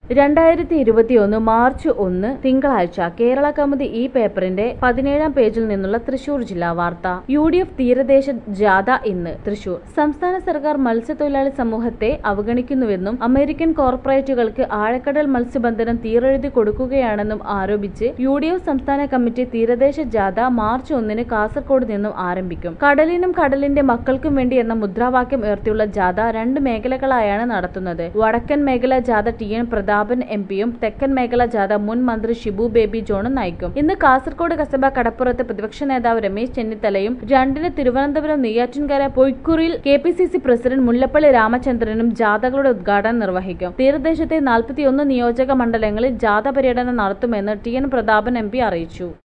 രണ്ടായിരത്തി ഇരുപത്തിയൊന്ന് മാർച്ച് ഒന്ന് തിങ്കളാഴ്ച കേരള കൗമുദി ഈ പേപ്പറിന്റെ പതിനേഴാം പേജിൽ നിന്നുള്ള തൃശൂർ ജില്ലാ വാർത്ത യു ഡി എഫ് തീരദേശ ജാഥ ഇന്ന് തൃശൂർ സംസ്ഥാന സർക്കാർ മത്സ്യത്തൊഴിലാളി സമൂഹത്തെ അവഗണിക്കുന്നുവെന്നും അമേരിക്കൻ കോർപ്പറേറ്റുകൾക്ക് ആഴക്കടൽ മത്സ്യബന്ധനം തീരെഴുതി കൊടുക്കുകയാണെന്നും ആരോപിച്ച് യു ഡി എഫ് സംസ്ഥാന കമ്മിറ്റി തീരദേശ ജാഥ മാർച്ച് ഒന്നിന് കാസർഗോഡ് നിന്നും ആരംഭിക്കും കടലിനും കടലിന്റെ മക്കൾക്കും വേണ്ടി എന്ന മുദ്രാവാക്യം ഉയർത്തിയുള്ള ജാഥ രണ്ട് മേഖലകളായാണ് നടത്തുന്നത് വടക്കൻ മേഖല ജാഥ ടി എൻ പ്രതാപൻ എം പിയും തെക്കൻ മേഖല ജാഥ മുൻ മന്ത്രി ഷിബു ബേബി ജോണും നയിക്കും ഇന്ന് കാസർഗോഡ് കസബ കടപ്പുറത്ത് പ്രതിപക്ഷ നേതാവ് രമേശ് ചെന്നിത്തലയും രണ്ടിന് തിരുവനന്തപുരം നെയ്യാറ്റിൻകര പൊയ്ക്കുറിയിൽ K P C C president Mullappally രാമചന്ദ്രനും ജാഥകളുടെ ഉദ്ഘാടനം നിർവഹിക്കും തീരദേശത്തെ നാൽപ്പത്തിയൊന്ന് നിയോജക മണ്ഡലങ്ങളിൽ ജാഥ പര്യടനം നടത്തുമെന്ന് T N Prathapan M P അറിയിച്ചു